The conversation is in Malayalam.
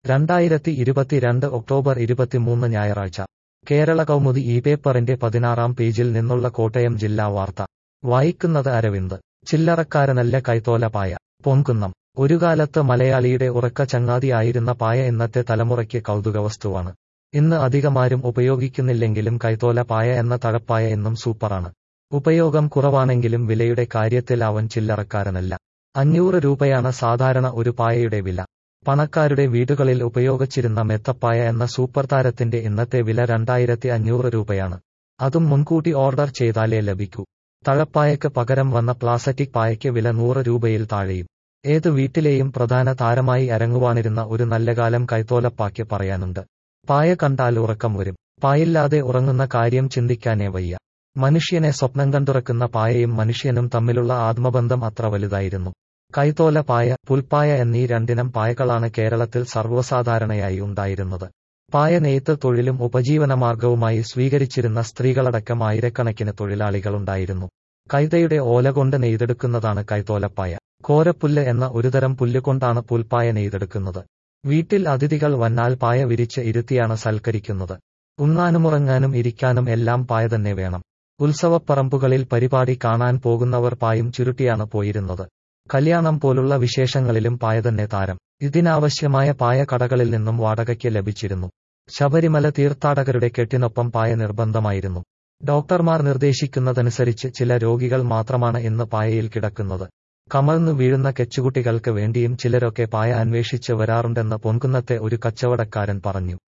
രണ്ടായിരത്തി ഇരുപത്തിരണ്ട് ഒക്ടോബർ ഇരുപത്തിമൂന്ന് ഞായറാഴ്ച കേരള കൗമുദി ഈ പേപ്പറിന്റെ പതിനാറാം പേജിൽ നിന്നുള്ള കോട്ടയം ജില്ലാ വാർത്ത വായിക്കുന്നത് അരവിന്ദ് ചില്ലറക്കാരനല്ല കൈത്തോല പായ പൊൻകുന്നം ഒരു കാലത്ത് മലയാളിയുടെ ഉറക്ക ചങ്ങാതിയായിരുന്ന പായ ഇന്നത്തെ തലമുറയ്ക്ക് കൗതുകവസ്തുവാണ് ഇന്ന് അധികമാരും ഉപയോഗിക്കുന്നില്ലെങ്കിലും കൈത്തോല പായ എന്ന തഴപ്പായ എന്നും സൂപ്പറാണ് ഉപയോഗം കുറവാണെങ്കിലും വിലയുടെ കാര്യത്തിൽ അവൻ ചില്ലറക്കാരനല്ല അഞ്ഞൂറ് രൂപയാണ് സാധാരണ ഒരു പായയുടെ വില പണക്കാരുടെ വീടുകളിൽ ഉപയോഗിച്ചിരുന്ന മെത്തപ്പായ എന്ന സൂപ്പർ താരത്തിന്റെ ഇന്നത്തെ വില രണ്ടായിരത്തി അഞ്ഞൂറ് രൂപയാണ് അതും മുൻകൂട്ടി ഓർഡർ ചെയ്താലേ ലഭിക്കൂ തഴപ്പായക്ക് പകരം വന്ന പ്ലാസ്റ്റിക് പായയ്ക്ക് വില നൂറ് രൂപയിൽ താഴെയും ഏത് വീട്ടിലെയും പ്രധാന താരമായി അരങ്ങുവാണിരുന്ന ഒരു നല്ല കാലം കൈത്തോലപ്പാക്ക് പറയാനുണ്ട് പായ കണ്ടാൽ ഉറക്കം വരും പായില്ലാതെ ഉറങ്ങുന്ന കാര്യം ചിന്തിക്കാനേ വയ്യ മനുഷ്യനെ സ്വപ്നം കണ്ടുറക്കുന്ന പായയും മനുഷ്യനും തമ്മിലുള്ള ആത്മബന്ധം അത്ര വലുതായിരുന്നു കൈത്തോല പായ പുൽപ്പായ എന്നീ രണ്ടിനം പായകളാണ് കേരളത്തിൽ സർവ്വസാധാരണയായി ഉണ്ടായിരുന്നത് പായ നെയ്ത്ത് തൊഴിലും ഉപജീവനമാർഗവുമായി സ്വീകരിച്ചിരുന്ന സ്ത്രീകളടക്കം ആയിരക്കണക്കിന് തൊഴിലാളികളുണ്ടായിരുന്നു കൈതയുടെ ഓല കൊണ്ട് നെയ്തെടുക്കുന്നതാണ് കൈത്തോലപ്പായ കോരപ്പുല്ല് എന്ന ഒരുതരം പുല്ലുകൊണ്ടാണ് പുൽപ്പായ നെയ്തെടുക്കുന്നത് വീട്ടിൽ അതിഥികൾ വന്നാൽ പായ വിരിച്ച് ഇരുത്തിയാണ് സൽക്കരിക്കുന്നത് ഉണ്ണാനുമുറങ്ങാനും ഇരിക്കാനും എല്ലാം പായ തന്നെ വേണം ഉത്സവപ്പറമ്പുകളിൽ പരിപാടി കാണാൻ പോകുന്നവർ പായും ചുരുട്ടിയാണ് പോയിരുന്നത് കല്യാണം പോലുള്ള വിശേഷങ്ങളിലും പായ തന്നെ താരം ഇതിനാവശ്യമായ പായ കടകളിൽ നിന്നും വാടകയ്ക്ക് ലഭിച്ചിരുന്നു ശബരിമല തീർത്ഥാടകരുടെ കെട്ടിനൊപ്പം പായ നിർബന്ധമായിരുന്നു ഡോക്ടർമാർ നിർദ്ദേശിക്കുന്നതനുസരിച്ച് ചില രോഗികൾ മാത്രമാണ് ഇന്ന് പായയിൽ കിടക്കുന്നത് കമഴ്ന്നു വീഴുന്ന കെച്ചുകുട്ടികൾക്ക് വേണ്ടിയും ചിലരൊക്കെ പായ അന്വേഷിച്ച് വരാറുണ്ടെന്ന് പൊൻകുന്നത്തെ ഒരു കച്ചവടക്കാരൻ പറഞ്ഞു